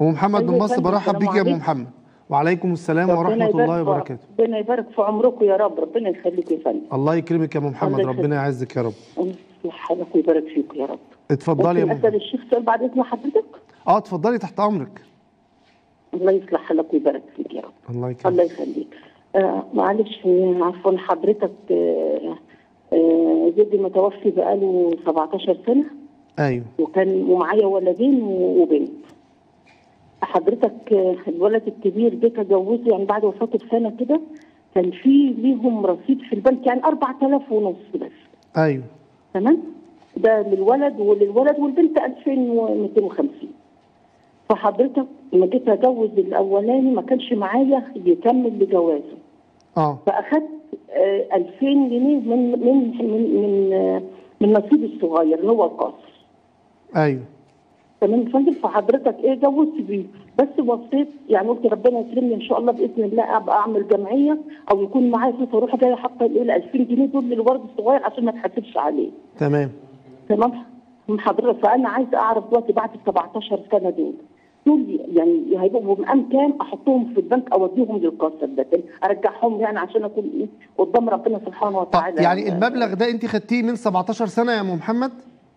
ام محمد أيوة من يا مصر فندم، برحب السلام بيك يا ام عليكم. محمد وعليكم السلام ربنا ورحمه يبارك الله في- وبركاته ربنا يبارك في عمركم يا رب ربنا يخليك يا فندم الله يكرمك يا ام محمد الله ربنا يعزك يا رب الله يصلح حالك ويبارك فيك يا رب اتفضلي يا ممكن ام اسال محمد الشيخ سؤال بعد اذن حضرتك اه اتفضلي تحت امرك الله يصلح حالك ويبارك فيك يا رب الله الله يكرمك يخليك آه معلش عفوا حضرتك آه آه زوجي متوفي بقاله 17 سنه ايوه وكان ومعايا ولدين و- وبنت حضرتك آه، الولد الكبير ده تجوزه يعني بعد وفاته بسنه كده كان في ليهم رصيد في البنك يعني 4000 ونص بس ايوه تمام ده للولد وللولد والبنت 2250 فحضرتك لما جيت اجوز الاولاني ما كانش معايا يكمل لجوازه اه فاخدت آه، 2000 جنيه من من من من, آه، من نصيبي الصغير اللي هو القاصر ايوه تمام يا فندم فحضرتك ايه جوزت بيه بس وصيت يعني قلت ربنا يكرمني ان شاء الله باذن الله ابقى اعمل جمعيه او يكون معايا فلوس اروح جايه حاطه الايه ال 2000 جنيه دول للولد الصغير عشان ما تحاسبش عليه تمام تمام من حضرتك فانا عايزه اعرف دلوقتي بعد ال 17 سنه دول دول يعني هيبقوا بمقام كام احطهم في البنك اوديهم للقاصر ده تاني ارجعهم يعني عشان اكون ايه قدام ربنا سبحانه طب وتعالى يعني المبلغ ده انت خدتيه من 17 سنه يا ام محمد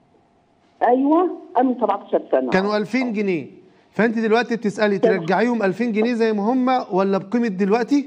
ايوه انا من 17 سنه كانوا 2000 جنيه فانت دلوقتي بتسالي تمام. ترجعيهم 2000 جنيه زي ما هم ولا بقيمه دلوقتي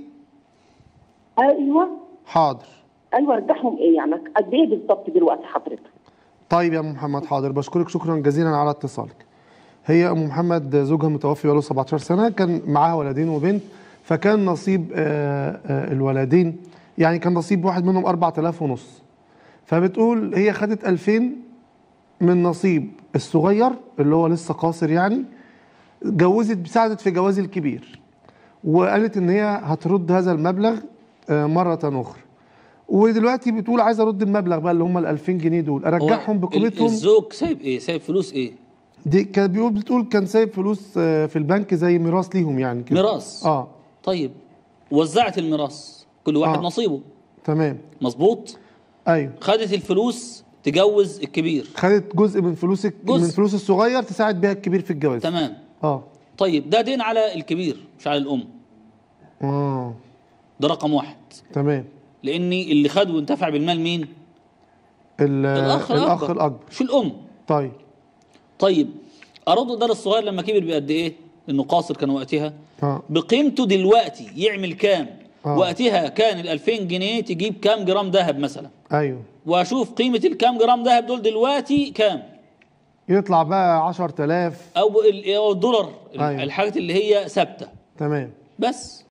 ايوه حاضر ايوه ارجعهم ايه يعني قد ايه بالظبط دلوقتي حضرتك طيب يا ام محمد حاضر بشكرك شكرا جزيلا على اتصالك هي ام محمد زوجها متوفي بقاله 17 سنه كان معاها ولدين وبنت فكان نصيب آه، آه، الولدين يعني كان نصيب واحد منهم 4000 ونص فبتقول هي خدت 2000 من نصيب الصغير اللي هو لسه قاصر يعني جوزت ساعدت في جواز الكبير وقالت ان هي هترد هذا المبلغ آه، مرة أخرى ودلوقتي بتقول عايزه ارد المبلغ بقى اللي هم ال 2000 جنيه دول هو ارجعهم ال- بقيمتهم الزوج سايب ايه سايب فلوس ايه دي كان بيقول بتقول كان سايب فلوس آه، في البنك زي ميراث ليهم يعني كده ميراث اه طيب وزعت الميراث كل واحد آه. نصيبه تمام مظبوط ايوه خدت الفلوس تجوز الكبير خدت جزء من فلوسك جزء. من فلوس الصغير تساعد بيها الكبير في الجواز تمام اه طيب ده دين على الكبير مش على الام اه ده رقم واحد تمام لان اللي خد وانتفع بالمال مين ال- الاخ الاخ الاكبر الاكبر مش الام طيب طيب ارد ده للصغير لما كبر بقد ايه انه قاصر كان وقتها اه بقيمته دلوقتي يعمل كام آه. وقتها كان ال 2000 جنيه تجيب كام جرام ذهب مثلا ايوه واشوف قيمه الكام جرام ذهب دول دلوقتي كام يطلع بقى 10000 او ال- أو الدولار أيوة. الحاجات اللي هي ثابته تمام بس